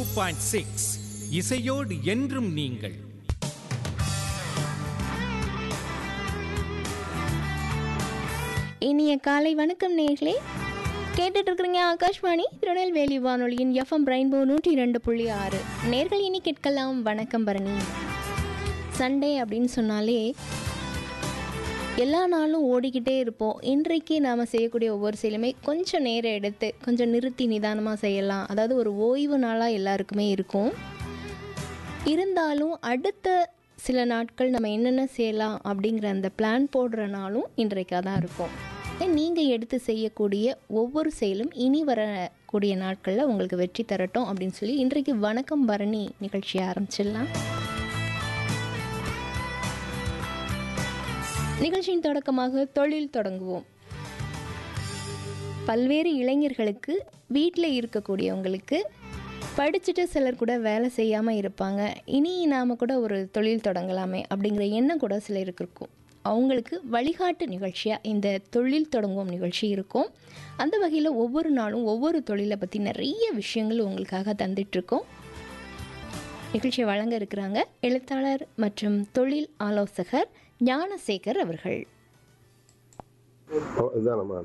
point six இசையோடு என்றும் நீங்கள் இனிய காலை வணக்கம் நேர்களே கேட்டுட்டு இருக்கிறீங்க ஆகாஷ்வாணி திருநெல்வேலி வானொலியின் எஃப்எம் ரெயின்போ நூற்றி ரெண்டு புள்ளி ஆறு நேர்கள் இனி கேட்கலாம் வணக்கம் பரணி சண்டே அப்படின்னு சொன்னாலே எல்லா நாளும் ஓடிக்கிட்டே இருப்போம் இன்றைக்கு நாம் செய்யக்கூடிய ஒவ்வொரு செயலுமே கொஞ்சம் நேரம் எடுத்து கொஞ்சம் நிறுத்தி நிதானமாக செய்யலாம் அதாவது ஒரு ஓய்வு நாளாக எல்லாருக்குமே இருக்கும் இருந்தாலும் அடுத்த சில நாட்கள் நம்ம என்னென்ன செய்யலாம் அப்படிங்கிற அந்த பிளான் போடுற நாளும் இன்றைக்காக தான் இருக்கும் நீங்கள் எடுத்து செய்யக்கூடிய ஒவ்வொரு செயலும் இனி வரக்கூடிய நாட்களில் உங்களுக்கு வெற்றி தரட்டும் அப்படின்னு சொல்லி இன்றைக்கு வணக்கம் பரணி நிகழ்ச்சியை ஆரம்பிச்சிடலாம் நிகழ்ச்சியின் தொடக்கமாக தொழில் தொடங்குவோம் பல்வேறு இளைஞர்களுக்கு வீட்டில் இருக்கக்கூடியவங்களுக்கு படிச்சுட்டு சிலர் கூட வேலை செய்யாமல் இருப்பாங்க இனி நாம் கூட ஒரு தொழில் தொடங்கலாமே அப்படிங்கிற எண்ணம் கூட சிலருக்கு இருக்கும் அவங்களுக்கு வழிகாட்டு நிகழ்ச்சியாக இந்த தொழில் தொடங்குவோம் நிகழ்ச்சி இருக்கும் அந்த வகையில் ஒவ்வொரு நாளும் ஒவ்வொரு தொழிலை பற்றி நிறைய விஷயங்கள் உங்களுக்காக தந்துட்டுருக்கோம் நிகழ்ச்சியை வழங்க இருக்கிறாங்க எழுத்தாளர் மற்றும் தொழில் ஆலோசகர் ஞானசேகர் அவர்கள் ஓ, இதுதான் நம்ம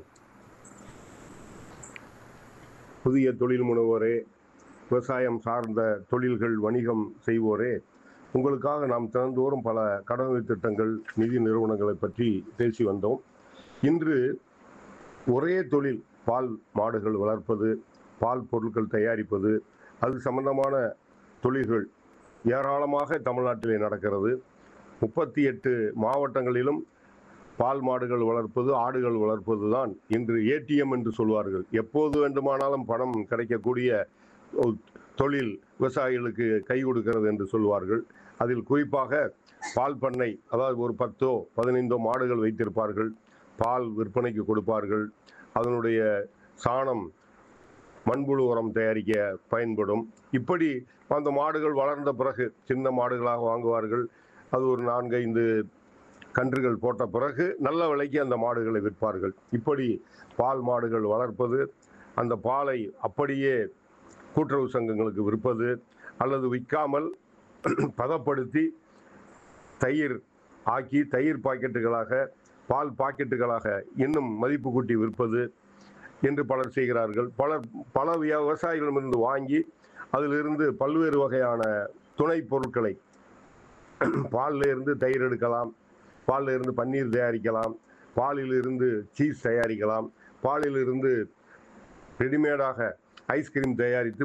புதிய தொழில் முனைவோரே விவசாயம் சார்ந்த தொழில்கள் வணிகம் செய்வோரே உங்களுக்காக நாம் தினந்தோறும் பல கடனுதவி திட்டங்கள் நிதி நிறுவனங்களை பற்றி பேசி வந்தோம் இன்று ஒரே தொழில் பால் மாடுகள் வளர்ப்பது பால் பொருட்கள் தயாரிப்பது அது சம்பந்தமான தொழில்கள் ஏராளமாக தமிழ்நாட்டிலே நடக்கிறது முப்பத்தி எட்டு மாவட்டங்களிலும் பால் மாடுகள் வளர்ப்பது ஆடுகள் வளர்ப்பது தான் இன்று ஏடிஎம் என்று சொல்வார்கள் எப்போது வேண்டுமானாலும் பணம் கிடைக்கக்கூடிய ஒரு தொழில் விவசாயிகளுக்கு கை கொடுக்கிறது என்று சொல்வார்கள் அதில் குறிப்பாக பால் பண்ணை அதாவது ஒரு பத்தோ பதினைந்தோ மாடுகள் வைத்திருப்பார்கள் பால் விற்பனைக்கு கொடுப்பார்கள் அதனுடைய சாணம் மண்புழு உரம் தயாரிக்க பயன்படும் இப்படி அந்த மாடுகள் வளர்ந்த பிறகு சின்ன மாடுகளாக வாங்குவார்கள் அது ஒரு நான்கு ஐந்து கன்றுகள் போட்ட பிறகு நல்ல விலைக்கு அந்த மாடுகளை விற்பார்கள் இப்படி பால் மாடுகள் வளர்ப்பது அந்த பாலை அப்படியே கூட்டுறவு சங்கங்களுக்கு விற்பது அல்லது விற்காமல் பதப்படுத்தி தயிர் ஆக்கி தயிர் பாக்கெட்டுகளாக பால் பாக்கெட்டுகளாக இன்னும் மதிப்பு கூட்டி விற்பது என்று பலர் செய்கிறார்கள் பலர் பல வியா- விவசாயிகளிடமிருந்து வாங்கி அதிலிருந்து பல்வேறு வகையான துணை பொருட்களை பால்ல இருந்து தயிர் எடுக்கலாம் பால்ல இருந்து பன்னீர் தயாரிக்கலாம் பாலில் இருந்து சீஸ் தயாரிக்கலாம் பாலில் இருந்து ரெடிமேடாக ஐஸ்கிரீம் தயாரித்து